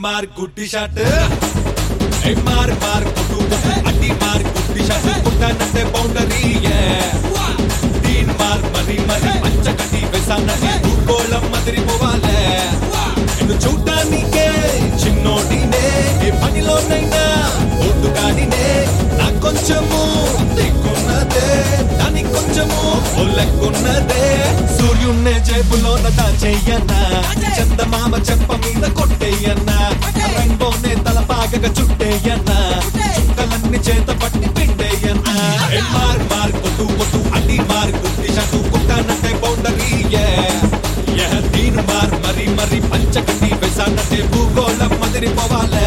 మార్ గుడ్డి షాట్ ఏ మార్ మార్ కుట్టు కుట్టు అడ్డి మార్ గుడ్డి షాట్ కుట్టానంటే బౌండరీ దీన్ మార్ మరి మరి పంచకటి వేసానంటే భూగోళం మదిరిపోవాలే నిన్ను చూడ్డానికే చిన్నోడినే ఏ పనిలోనైనా ఓటుగాడినే నా కొంచెము దిక్కున్నదే దానికి కొంచెము ఓ లెక్కున్నదే సూర్యున్నే జేబులోన దాచేయన్నా చందమామ చెంప మీద కొట్టేయన్నా రైన్బోనే తల పాగగా చుట్టేయన్నా చుక్కలన్నీ చేత పట్టి పిండేయన్నా ఏ మార్ మార్ కొట్టు కొట్టు అడ్డి మార్ గుడ్డి షాటు కుట్టానంటే బౌండరీ ఏ దీని మార్ మరి మరి పంచకటి వేసానంటే భూగోళం మదిరిపోవాలే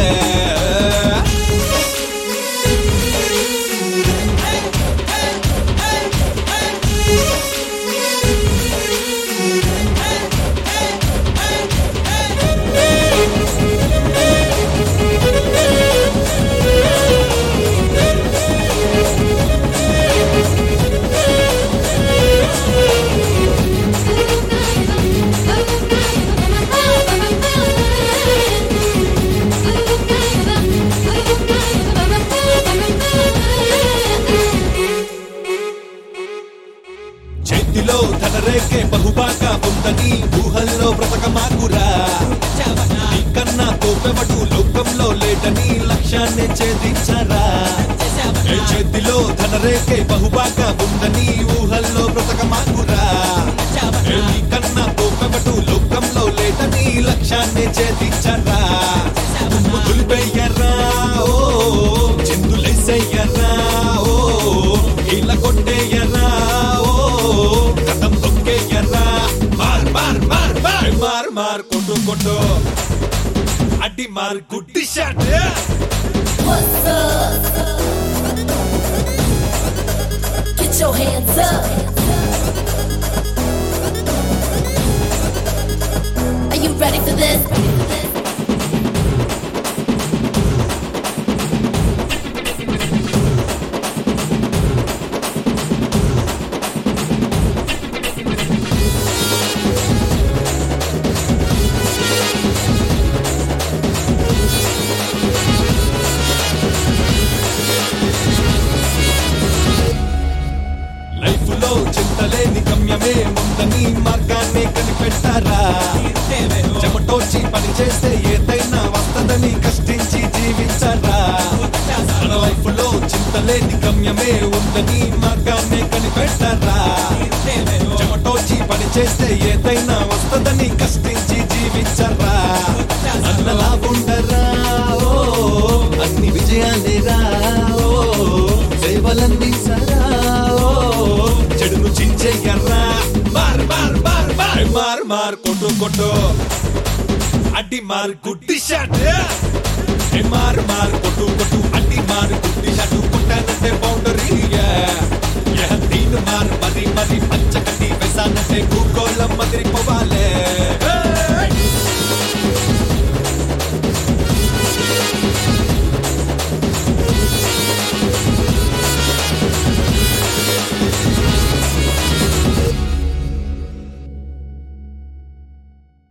చేతిలో ధనరేఖే బహుబాగా ఉందని ఊహల్లో బ్రతకమాకురా కన్నా తోపెవడు లోకంలో లేటని లక్ష్యాన్ని ఛేదించరా ఏ చేతిలో ధనరేఖే బహుబాగా ఉందని ఊహల్లో బ్రతకమాకురా ఏ కన్నా తోపెవడు లోకంలో లేటని లక్ష్యాన్ని ఛేదించరా తుమ్ము దులిపేయరా ఓ చిందులేసయ్యరా ఓ ఇలా కొట్టేయరా ఓ కథం తొక్కేయరా మార్ మార్ మార్ మార్ మార్ మార్ కొట్టు కొట్టు అడ్డి మార్ గుడ్డి shot What's up? Get your hands up. Are you ready for this? Life లో చింతలేని గమ్యమే ఉందని మార్గాన్ని కనిపెట్టారా చెమటోచి పని చేస్తే ఏదైనా వస్తదని కష్టించి జీవించారా మన లైఫ్ లో చింతలేని గమ్యమే ఉందని మార్గాన్ని కనిపెట్టారా చెమటోచి పని చేస్తే ఏదైనా వస్తదని కష్టించి జీవించరా అన్నలా ఉండరా ఓ అన్ని విజయాలేరా ఓ సేవలందించరా ఓ చెడును చించెయ్యరా మార్ మార్ మార్ మార్ మార్ మార్ కొట్టు కొట్టు అడ్డి మార్ గుడ్డి షాట్ ఏ మార్ మార్ కొట్టు కొట్టు అడ్డి మార్ గుడ్డి షాట్ కొట్టానంటే బౌండరీ